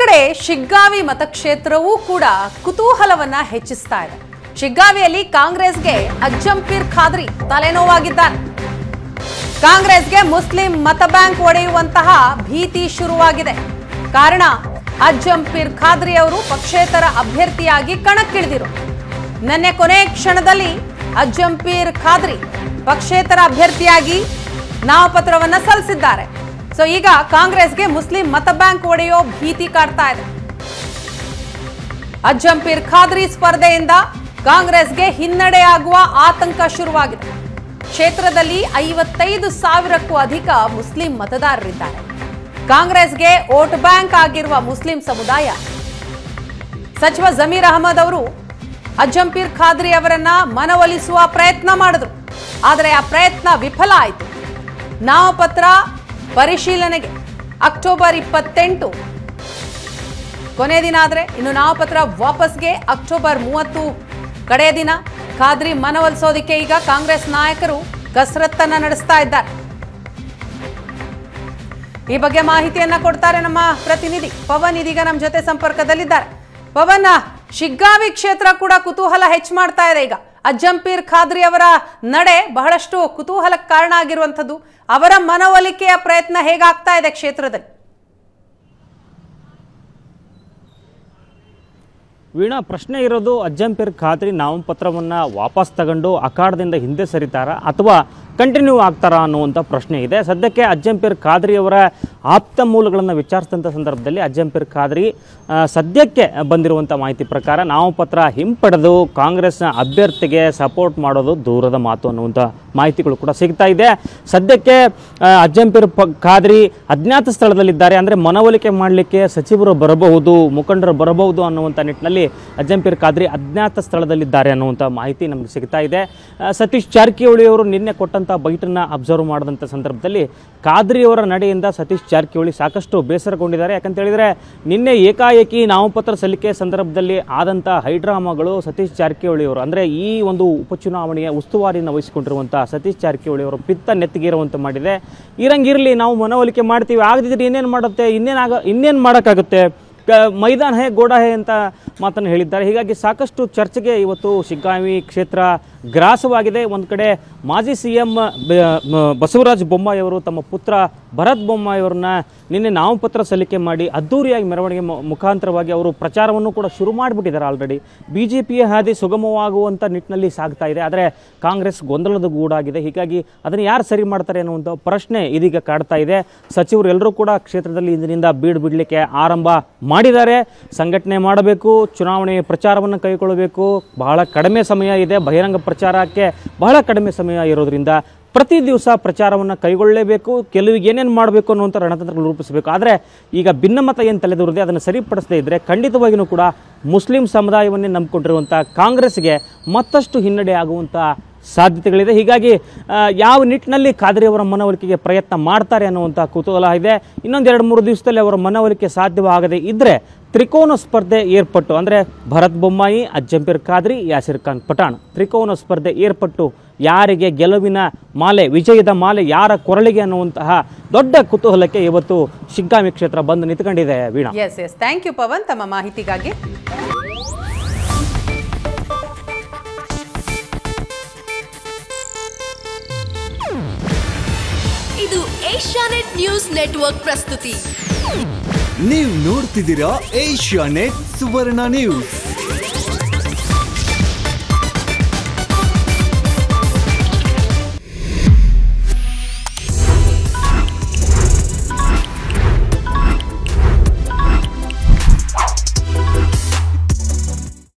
ಕಡೆ ಶಿಗ್ಗಾವಿ ಮತಕ್ಷೇತ್ರವೂ ಕೂಡ ಕುತೂಹಲವನ್ನ ಹೆಚ್ಚಿಸ್ತಾ ಇದೆ ಶಿಗ್ಗಾವಿಯಲ್ಲಿ ಕಾಂಗ್ರೆಸ್ಗೆ ಅಜ್ಜಂಪೀರ್ ಖಾದ್ರಿ ತಲೆನೋವಾಗಿದ್ದಾನೆ ಕಾಂಗ್ರೆಸ್ಗೆ ಮುಸ್ಲಿಂ ಮತ ಬ್ಯಾಂಕ್ ಒಡೆಯುವಂತಹ ಭೀತಿ ಶುರುವಾಗಿದೆ ಕಾರಣ ಅಜ್ಜಂಪೀರ್ ಖಾದ್ರಿ ಅವರು ಪಕ್ಷೇತರ ಅಭ್ಯರ್ಥಿಯಾಗಿ ಕಣಕ್ಕಿಳಿದಿರು ನಿನ್ನೆ ಕೊನೆ ಕ್ಷಣದಲ್ಲಿ ಅಜ್ಜಂಪೀರ್ ಖಾದ್ರಿ ಪಕ್ಷೇತರ ಅಭ್ಯರ್ಥಿಯಾಗಿ ನಾಮಪತ್ರವನ್ನ ಸಲ್ಲಿಸಿದ್ದಾರೆ ಸೊ ಈಗ ಕಾಂಗ್ರೆಸ್ಗೆ ಮುಸ್ಲಿಂ ಮತ ಬ್ಯಾಂಕ್ ಒಡೆಯೋ ಭೀತಿ ಕಾಡ್ತಾ ಇದೆ ಅಜ್ಜಂಪೀರ್ ಖಾದ್ರಿ ಸ್ಪರ್ಧೆಯಿಂದ ಕಾಂಗ್ರೆಸ್ಗೆ ಹಿನ್ನಡೆಯಾಗುವ ಆತಂಕ ಶುರುವಾಗಿದೆ ಕ್ಷೇತ್ರದಲ್ಲಿ ಐವತ್ತೈದು ಸಾವಿರಕ್ಕೂ ಅಧಿಕ ಮುಸ್ಲಿಂ ಮತದಾರರಿದ್ದಾರೆ ಕಾಂಗ್ರೆಸ್ಗೆ ವೋಟ್ ಬ್ಯಾಂಕ್ ಆಗಿರುವ ಮುಸ್ಲಿಂ ಸಮುದಾಯ ಸಚಿವ ಜಮೀರ್ ಅಹಮದ್ ಅವರು ಅಜ್ಜಂಪೀರ್ ಖಾದ್ರಿ ಅವರನ್ನ ಮನವೊಲಿಸುವ ಪ್ರಯತ್ನ ಮಾಡಿದ್ರು ಆದರೆ ಆ ಪ್ರಯತ್ನ ವಿಫಲ ಆಯಿತು ನಾಮಪತ್ರ ಪರಿಶೀಲನೆಗೆ ಅಕ್ಟೋಬರ್ ಇಪ್ಪತ್ತೆಂಟು ಕೊನೆ ದಿನ ಆದರೆ ಇನ್ನು ನಾಮಪತ್ರ ವಾಪಸ್ಗೆ ಅಕ್ಟೋಬರ್ ಮೂವತ್ತು ಕಡೆಯ ದಿನ ಖಾದ್ರಿ ಮನವೊಲಿಸೋದಕ್ಕೆ ಈಗ ಕಾಂಗ್ರೆಸ್ ನಾಯಕರು ಕಸರತ್ತನ್ನ ನಡೆಸ್ತಾ ಇದ್ದಾರೆ ಈ ಬಗ್ಗೆ ಮಾಹಿತಿಯನ್ನ ಕೊಡ್ತಾರೆ ನಮ್ಮ ಪ್ರತಿನಿಧಿ ಪವನ್ ಇದೀಗ ನಮ್ಮ ಜೊತೆ ಸಂಪರ್ಕದಲ್ಲಿದ್ದಾರೆ ಪವನ್ ಶಿಗ್ಗಾವಿ ಕ್ಷೇತ್ರ ಕೂಡ ಕುತೂಹಲ ಹೆಚ್ಚು ಮಾಡ್ತಾ ಇದೆ ಈಗ ಅಜ್ಜಂಪೀರ್ ಖಾದ್ರಿ ಅವರ ನಡೆ ಬಹಳಷ್ಟು ಕುತೂಹಲಕ್ಕೆ ಕಾರಣ ಆಗಿರುವಂಥದ್ದು ಅವರ ಮನವೊಲಿಕೆಯ ಪ್ರಯತ್ನ ಹೇಗಾಗ್ತಾ ಇದೆ ಕ್ಷೇತ್ರದಲ್ಲಿ ವೀಣಾ ಪ್ರಶ್ನೆ ಇರೋದು ಅಜ್ಜಂಪೀರ್ ಖಾತ್ರಿ ನಾಮಪತ್ರವನ್ನು ವಾಪಸ್ ತಗೊಂಡು ಅಖಾಡದಿಂದ ಹಿಂದೆ ಸರಿತಾರಾ ಅಥವಾ ಕಂಟಿನ್ಯೂ ಆಗ್ತಾರಾ ಅನ್ನುವಂಥ ಪ್ರಶ್ನೆ ಇದೆ ಸದ್ಯಕ್ಕೆ ಅಜ್ಜಂಪೀರ್ ಖಾದ್ರಿ ಅವರ ಆಪ್ತ ಮೂಲಗಳನ್ನು ವಿಚಾರಿಸಿದಂಥ ಸಂದರ್ಭದಲ್ಲಿ ಅಜ್ಜಂಪೀರ್ ಖಾದ್ರಿ ಆ, ಸದ್ಯಕ್ಕೆ ಬಂದಿರುವಂಥ ಮಾಹಿತಿ ಪ್ರಕಾರ ನಾಮಪತ್ರ ಹಿಂಪಡೆದು ಕಾಂಗ್ರೆಸ್ನ ಅಭ್ಯರ್ಥಿಗೆ ಸಪೋರ್ಟ್ ಮಾಡೋದು ದೂರದ ಮಾತು ಅನ್ನುವಂಥ ಮಾಹಿತಿಗಳು ಕೂಡ ಸಿಗ್ತಾ ಇದೆ ಸದ್ಯಕ್ಕೆ ಆ, ಅಜ್ಜಂಪೀರ್ ಪ ಖಾದ್ರಿ ಅಜ್ಞಾತ ಸ್ಥಳದಲ್ಲಿದ್ದಾರೆ ಅಂದರೆ ಮನವೊಲಿಕೆ ಮಾಡಲಿಕ್ಕೆ ಸಚಿವರು ಬರಬಹುದು ಮುಖಂಡರು ಬರಬಹುದು ಅನ್ನುವಂಥ ನಿಟ್ಟಿನಲ್ಲಿ ಅಜ್ಜಂಪೀರ್ ಖಾದ್ರಿ ಅಜ್ಞಾತ ಸ್ಥಳದಲ್ಲಿದ್ದಾರೆ ಅನ್ನುವಂಥ ಮಾಹಿತಿ ನಮಗೆ ಸಿಗ್ತಾ ಇದೆ ಆ, ಸತೀಶ್ ಜಾರಕಿಹೊಳಿ ಅವರು ನಿನ್ನೆ ಕೊಟ್ಟಂಥ ಬೈಟನ್ನು ಅಬ್ಸರ್ವ್ ಮಾಡಿದಂಥ ಸಂದರ್ಭದಲ್ಲಿ ಖಾದ್ರಿ ಅವರ ನಡೆಯಿಂದ ಸತೀಶ್ ಜಾರಕಿಹೊಳಿ ಸಾಕಷ್ಟು ಬೇಸರಗೊಂಡಿದ್ದಾರೆ ಯಾಕಂತ ಹೇಳಿದರೆ ನಿನ್ನೆ ಏಕಾಏಕಿ ನಾಮಪತ್ರ ಸಲ್ಲಿಕೆ ಸಂದರ್ಭದಲ್ಲಿ ಆದಂಥ ಹೈಡ್ರಾಮಾಗಳು ಸತೀಶ್ ಜಾರಕಿಹೊಳಿ ಅವರು ಅಂದರೆ ಈ ಒಂದು ಉಪಚುನಾವಣೆಯ ಉಸ್ತುವಾರಿಯನ್ನು ವಹಿಸಿಕೊಂಡಿರುವಂಥ ಸತೀಶ್ ಜಾರಕಿಹೊಳಿ ಅವರು ಪಿತ್ತ ನೆತ್ತಿಗೇರುವಂತೆ ಮಾಡಿದೆ ಇರಂಗಿರಲಿ ನಾವು ಮನವೊಲಿಕೆ ಮಾಡ್ತೀವಿ ಆಗದಿದ್ರೆ ಇನ್ನೇನು ಮಾಡುತ್ತೆ ಇನ್ನೇನಾಗ ಇನ್ನೇನು ಮಾಡೋಕ್ಕಾಗುತ್ತೆ ಕ- ಮೈದಾನ ಹೇ ಗೋಡ ಹೇ ಅಂತ ಮಾತನ್ನು ಹೇಳಿದ್ದಾರೆ ಹೀಗಾಗಿ ಸಾಕಷ್ಟು ಚರ್ಚೆಗೆ ಇವತ್ತು ಶಿಗ್ಗಾವಿ ಕ್ಷೇತ್ರ ಗ್ರಾಸವಾಗಿದೆ ಒಂದು ಕಡೆ ಮಾಜಿ ಸಿ ಎಂ ಬಸವರಾಜ ಬೊಮ್ಮಾಯಿ ಅವರು ತಮ್ಮ ಪುತ್ರ ಭರತ್ ಬೊಮ್ಮಾಯಿ ಅವರನ್ನ ನಿನ್ನೆ ನಾಮಪತ್ರ ಸಲ್ಲಿಕೆ ಮಾಡಿ ಅದ್ದೂರಿಯಾಗಿ ಮೆರವಣಿಗೆ ಮು- ಮುಖಾಂತರವಾಗಿ ಅವರು ಪ್ರಚಾರವನ್ನು ಕೂಡ ಶುರು ಮಾಡಿಬಿಟ್ಟಿದ್ದಾರೆ ಆಲ್ರೆಡಿ ಬಿ ಜೆ ಪಿಯ ಹಾದಿ ಸುಗಮವಾಗುವಂಥ ನಿಟ್ಟಿನಲ್ಲಿ ಸಾಗ್ತಾ ಇದೆ ಆದರೆ ಕಾಂಗ್ರೆಸ್ ಗೊಂದಲದ ಗೂಡಾಗಿದೆ ಹೀಗಾಗಿ ಅದನ್ನು ಯಾರು ಸರಿ ಮಾಡ್ತಾರೆ ಅನ್ನುವಂಥ ಪ್ರಶ್ನೆ ಇದೀಗ ಕಾಡ್ತಾ ಇದೆ ಸಚಿವರು ಎಲ್ಲರೂ ಕೂಡ ಕ್ಷೇತ್ರದಲ್ಲಿ ಇಂದಿನಿಂದ ಬೀಡು ಬಿಡಲಿಕ್ಕೆ ಆರಂಭ ಮಾಡಿದ್ದಾರೆ ಸಂಘಟನೆ ಮಾಡಬೇಕು ಚುನಾವಣೆ ಪ್ರಚಾರವನ್ನು ಕೈಗೊಳ್ಳಬೇಕು ಬಹಳ ಕಡಿಮೆ ಸಮಯ ಇದೆ ಬಹಿರಂಗ ಪ್ರಚಾರಕ್ಕೆ ಬಹಳ ಕಡಿಮೆ ಸಮಯ ಇರೋದ್ರಿಂದ ಪ್ರತಿ ದಿವಸ ಪ್ರಚಾರವನ್ನು ಕೈಗೊಳ್ಳಲೇಬೇಕು ಕೆಲವಿಗೆ ಏನೇನು ಮಾಡಬೇಕು ಅನ್ನುವಂಥ ರಣತಂತ್ರಗಳು ರೂಪಿಸಬೇಕು ಆದರೆ ಈಗ ಭಿನ್ನಮತ ಏನು ತಲೆದೂರಿದೆ ಅದನ್ನು ಸರಿಪಡಿಸದೇ ಇದ್ದರೆ ಖಂಡಿತವಾಗಿಯೂ ಕೂಡ ಮುಸ್ಲಿಂ ಸಮುದಾಯವನ್ನೇ ನಂಬಿಕೊಂಡಿರುವಂಥ ಕಾಂಗ್ರೆಸ್ಗೆ ಮತ್ತಷ್ಟು ಹಿನ್ನಡೆ ಆಗುವಂಥ ಸಾಧ್ಯತೆಗಳಿದೆ ಹೀಗಾಗಿ ಆ, ಯಾವ ನಿಟ್ಟಿನಲ್ಲಿ ಖಾದ್ರಿ ಅವರ ಮನವೊಲಿಕೆಗೆ ಪ್ರಯತ್ನ ಮಾಡ್ತಾರೆ ಅನ್ನುವಂಥ ಕುತೂಹಲ ಇದೆ ಇನ್ನೊಂದು ಎರಡು ಮೂರು ದಿವಸದಲ್ಲಿ ಅವರ ಮನವೊಲಿಕೆ ಸಾಧ್ಯವಾಗದೇ ಇದ್ದರೆ ತ್ರಿಕೋನ ಸ್ಪರ್ಧೆ ಏರ್ಪಟ್ಟು ಅಂದರೆ ಭರತ್ ಬೊಮ್ಮಾಯಿ ಅಜ್ಜಂಪೀರ್ ಖಾದ್ರಿ ಯಾಸಿರ್ ಖಾನ್ ಪಠಾಣ್ ತ್ರಿಕೋನ ಸ್ಪರ್ಧೆ ಏರ್ಪಟ್ಟು ಯಾರಿಗೆ ಗೆಲುವಿನ ಮಾಲೆ ವಿಜಯದ ಮಾಲೆ ಯಾರ ಕೊರಳಿಗೆ ಅನ್ನುವಂತಹ ದೊಡ್ಡ ಕುತೂಹಲಕ್ಕೆ ಇವತ್ತು ಶಿಗ್ಗಾಮಿ ಕ್ಷೇತ್ರ ಬಂದು ನಿಂತ್ಕೊಂಡಿದೆ Veena yes yes thank you Pavan ತಮ್ಮ ಮಾಹಿತಿಗಾಗಿ ಇದು ಏಷ್ಯಾನೆಟ್ ನ್ಯೂಸ್ ನೆಟ್ವರ್ಕ್ ಪ್ರಸ್ತುತಿ ನೀವು ನೋಡ್ತಿದ್ದೀರಾ ಏಷ್ಯಾ ನೆಟ್ ಸುವರ್ಣ ನ್ಯೂಸ್